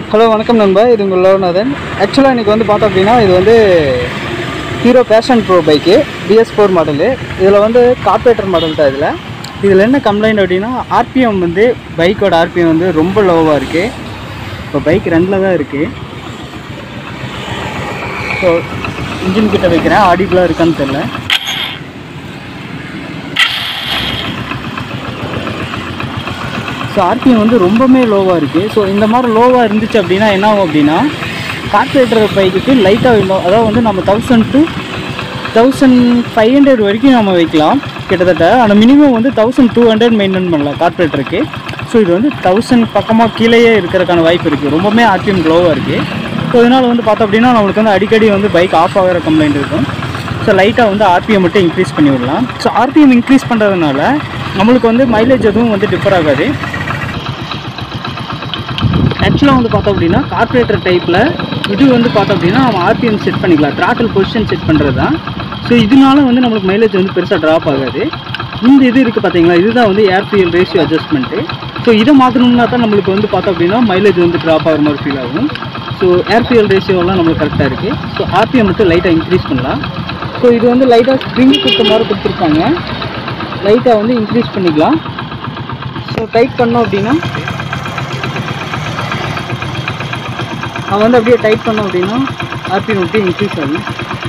hello வணக்கம் நண்பா இது உங்கள் லோகநாதன் ஆக்சுவலாக இன்றைக்கி வந்து பார்த்தோம் அப்படின்னா இது வந்து Hero Passion Pro bike BS four model இதில் வந்து கார்பரேட்டர் மாடல் தான் இதில் இதில் என்ன கம்ப்ளைண்ட் அப்படின்னா ஆர்பிஎம் வந்து பைக்கோட ஆர்பிஎம் வந்து ரொம்ப லோவாக இருக்குது இப்போ பைக் ரெண்டில் தான் இருக்குது ஸோ இன்ஜின் கிட்ட வைக்கிறேன் ஆடிக்குலாம் இருக்கான்னு தெரில ஸோ ஆர்பிஎம் வந்து ரொம்பவுமே லோவாக இருக்குது ஸோ இந்த மாதிரி லோவாக இருந்துச்சு அப்படின்னா என்ன ஆகும் அப்படின்னா கார்பரேட்டர் பைக்குக்கு லைட்டாக இன்னும் அதாவது வந்து நம்ம thousand to thousand five hundred வரைக்கும் நம்ம வைக்கலாம் கிட்டத்தட்ட ஆனால் மினிமம் வந்து தௌசண்ட் டூ ஹண்ட்ரட் மெயின்டைன் பண்ணலாம் கார்பரேட்டருக்கு ஸோ இது வந்து தௌசண்ட் பக்கமாக கீழேயே இருக்கிறதுக்கான வாய்ப்பு இருக்குது ரொம்பவுமே ஆர்பிஎம் லோவாக இருக்குது ஸோ இதனால் வந்து பார்த்தோம் அப்படின்னா நம்மளுக்கு வந்து அடிக்கடி வந்து பைக் ஆஃப் ஆகிற கம்ப்ளைண்ட் இருக்கும் ஸோ லைட்டாக வந்து ஆர்பிஎம் மட்டும் இன்க்ரீஸ் பண்ணி விடலாம் ஸோ ஆர்பிஎம் இன்க்ரீஸ் பண்ணுறதுனால நம்மளுக்கு வந்து மைலேஜ் எதுவும் வந்து டிஃபர் ஆகாது ஆக்சுவலாக வந்து பார்த்தோம் அப்படின்னா கார்பரேட்டர் டைப்பில் இது வந்து பார்த்தோம் அப்படின்னா நம்ம ஆர்பிஎம் செட் பண்ணிக்கலாம் த்ராட்டில் பொசிஷன் செட் பண்ணுறது தான் ஸோ இதனால வந்து நம்மளுக்கு மைலேஜ் வந்து பெருசாக ட்ராப் ஆகாது இந்த இது இருக்குது பார்த்தீங்களா இதுதான் வந்து air fuel ratio adjustment so இதை மாற்றணும்னா தான் நம்மளுக்கு வந்து பார்த்தோம் அப்படின்னா மைலேஜ் வந்து ட்ராப் ஆகிற மாதிரி ஃபீல் ஆகும் ஸோ ஏர் ஃபியூல் ரேஷியோலாம் நம்மளுக்கு கரெக்டாக இருக்குது ஸோ ஆர்பிஎம் மட்டும் லைட்டாக இன்க்ரீஸ் பண்ணலாம் ஸோ இது வந்து லைட்டாக ஸ்ப்ரிங் கொடுத்த மாதிரி கொடுத்துருப்பாங்க லைட்டாக வந்து இன்க்ரீஸ் பண்ணிக்கலாம் ஸோ டைட் பண்ணோம் அப்படின்னா அவன் வந்து அப்படியே டைப் பண்ணோம் அப்படின்னா ஆர்பிஎம் அப்படியே இன்க்ரீஸ் ஆகும்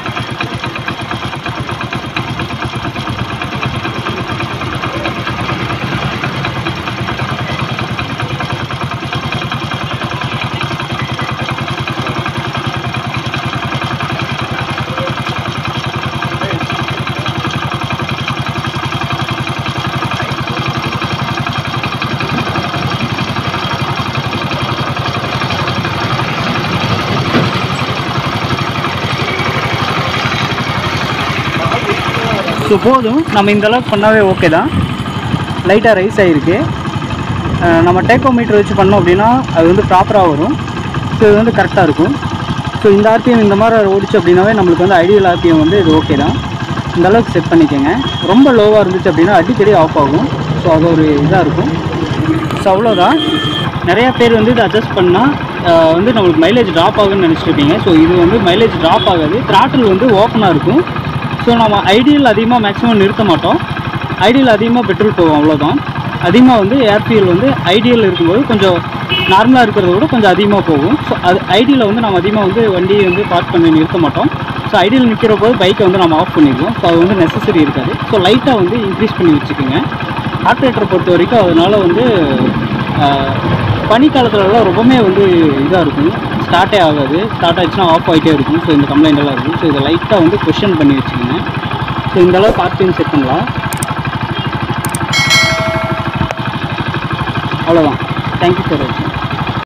ஸோ போதும் நம்ம இந்த அளவுக்கு பண்ணாவே ஓகே தான் லைட்டாக ரைஸ் ஆகிருக்கு அஹ் நம்ம டேக்கோமீட்டர் வச்சு பண்ணோம் அப்படின்னா அது வந்து ப்ராப்பராக வரும் ஸோ இது வந்து கரெக்டாக இருக்கும் ஸோ இந்த ஆர்பிஎம் இந்த மாதிரி ஓடிச்சு அப்படின்னாவே நம்மளுக்கு வந்து ஐடியல் ஆர்பிஎம் வந்து இது ஓகே தான் இந்த அளவுக்கு செட் பண்ணிக்கோங்க ரொம்ப லோவாக இருந்துச்சு அப்படின்னா அடிக்கடி ஆஃப் ஆகும் ஸோ அது ஒரு இதாக இருக்கும் ஸோ அவ்வளோதான் நிறையா பேர் வந்து இதை அட்ஜஸ்ட் பண்ணால் வந்து நம்மளுக்கு மைலேஜ் ட்ராப் ஆகும்னு நினச்சிருப்பீங்க ஸோ இது வந்து மைலேஜ் ட்ராப் ஆகாது த்ராட்டில் வந்து ஓப்பனாக இருக்கும் ஸோ நம்ம ஐடியல் அதிகமாக மேக்ஸிமம் நிறுத்த மாட்டோம் ஐடியல் அதிகமாக பெட்ரோல் போகும் அவ்வளோதான் அதிகமாக வந்து ஏர் ஃபியூல் வந்து ஐடியல் இருக்கும்போது கொஞ்சம் நார்மலாக இருக்கிறத விட கொஞ்சம் அதிகமாக போகும் ஸோ அது ஐடியில் வந்து நம்ம அதிகமாக வந்து வண்டியை வந்து பார்க் பண்ணி நிறுத்த மாட்டோம் ஸோ ஐடியில் நிற்கிற போது பைக்கை வந்து நம்ம ஆஃப் பண்ணிடுவோம் ஸோ அது வந்து நெசசரி இருக்காது ஸோ லைட்டாக வந்து இன்க்ரீஸ் பண்ணி வச்சுக்கோங்க ஆப்ரேட்டரை பொறுத்த வரைக்கும் அதனால் வந்து ஆஹ், பனிக்காலத்துலலாம் ரொம்பவுமே வந்து இதாக இருக்கும் ஸ்டார்ட்டே ஆகாது ஸ்டார்ட் ஆச்சுன்னா ஆஃப் ஆகிட்டே இருக்கும் ஸோ இந்த கம்ப்ளைண்ட் எல்லாம் இருக்கும் ஸோ இதை லைட்டாக வந்து கொஷன் பண்ணி வச்சுக்கோங்க ஸோ இந்த அளவுக்கு ஆர்பிஎம் செட் பண்ணலாம் அவ்வளோதான் தேங்க்யூ ஃபார் வாட்சிங்